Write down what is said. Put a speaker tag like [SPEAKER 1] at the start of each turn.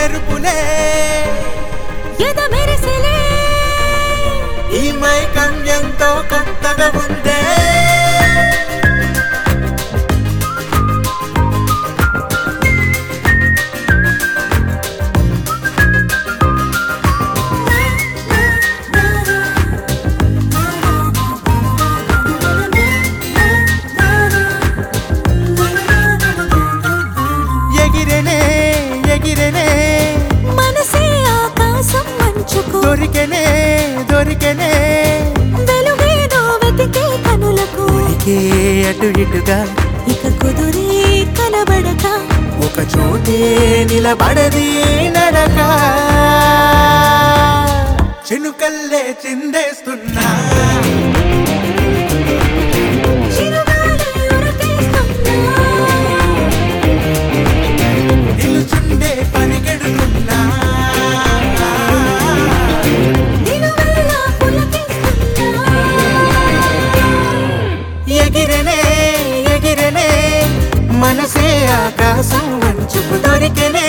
[SPEAKER 1] మెరుపులే
[SPEAKER 2] ఎద మెరిసెలే
[SPEAKER 1] ఈ మైకం ఎంతో కొత్తగా ఉందే ఎగిరెనే ఎగిరెనే
[SPEAKER 2] మనసే ఆకాశం మంచుకు
[SPEAKER 1] దొరికెనే దొరికెనే
[SPEAKER 2] వెలుగేదో వెతికే కనులకు
[SPEAKER 1] ఉడికే అటు ఇటుగా
[SPEAKER 2] ఇక కుదురే కనబడక
[SPEAKER 1] ఒక చోటే నిలబడది నడక చినుకల్లే చిందేస్తున్నా
[SPEAKER 2] చిరుగాలి ఉరకేస్తున్నా.
[SPEAKER 1] నిలుచుండే పరిగెడుతున్నా
[SPEAKER 2] నిలువెల్లా పులకిస్తున్నా.
[SPEAKER 1] ఎగిరెనే ఎగిరెనే మనసే ఆకాశం మంచుకు దొరికెనే